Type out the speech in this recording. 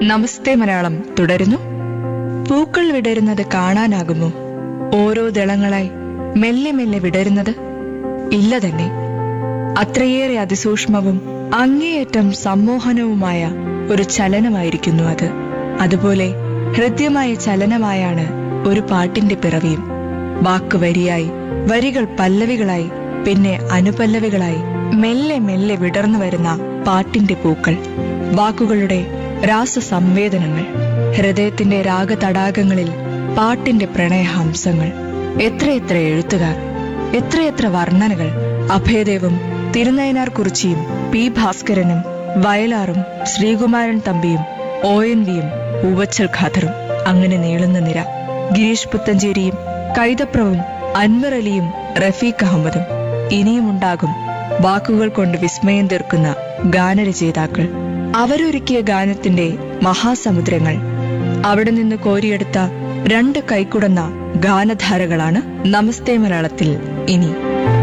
നമസ്തേ മലയാളം തുടരുന്നു പൂക്കൾ വിടരുന്നത് കാണാനാകുമോ ഓരോ ദളങ്ങളായി മെല്ലെ മെല്ലെ വിടരുന്നത് ഇല്ല തന്നെ അത്രയേറെ അതിസൂക്ഷ്മവും അങ്ങേയറ്റം സമ്മോഹനവുമായ ഒരു ചലനമായിരിക്കുന്നു അത് അതുപോലെ ഹൃദ്യമായ ചലനമായാണ് ഒരു പാട്ടിന്റെ പിറവിയും വാക്ക് വരിയായി വരികൾ പല്ലവികളായി പിന്നെ അനുപല്ലവികളായി മെല്ലെ മെല്ലെ വിടർന്നു വരുന്ന പാട്ടിന്റെ പൂക്കൾ വാക്കുകളുടെ രാസസംവേദനങ്ങൾ ഹൃദയത്തിന്റെ രാഗതടാകങ്ങളിൽ പാട്ടിന്റെ പ്രണയഹംസങ്ങൾ എത്രയെത്ര എഴുത്തുകാർ എത്രയെത്ര വർണ്ണനകൾ അഭയദേവും തിരുനയനാർ കുറിച്ചിയും പി ഭാസ്കരനും വയലാറും ശ്രീകുമാരൻ തമ്പിയും ഒ എൻ വിയും പൂവച്ചൽ ഖാദറും അങ്ങനെ നീളുന്ന നിര ഗിരീഷ് പുത്തഞ്ചേരിയും കൈതപ്രവും അൻവർ അലിയും റഫീഖ് അഹമ്മദും ഇനിയുമുണ്ടാകും വാക്കുകൾ കൊണ്ട് വിസ്മയം തീർക്കുന്ന ഗാനരചയിതാക്കൾ അവരൊരുക്കിയ ഗാനത്തിന്റെ മഹാസമുദ്രങ്ങൾ അവിടെ നിന്ന് കോരിയെടുത്ത രണ്ട് കൈക്കുടന്ന ഗാനധാരകളാണ് നമസ്തേ മലയാളത്തിൽ ഇനി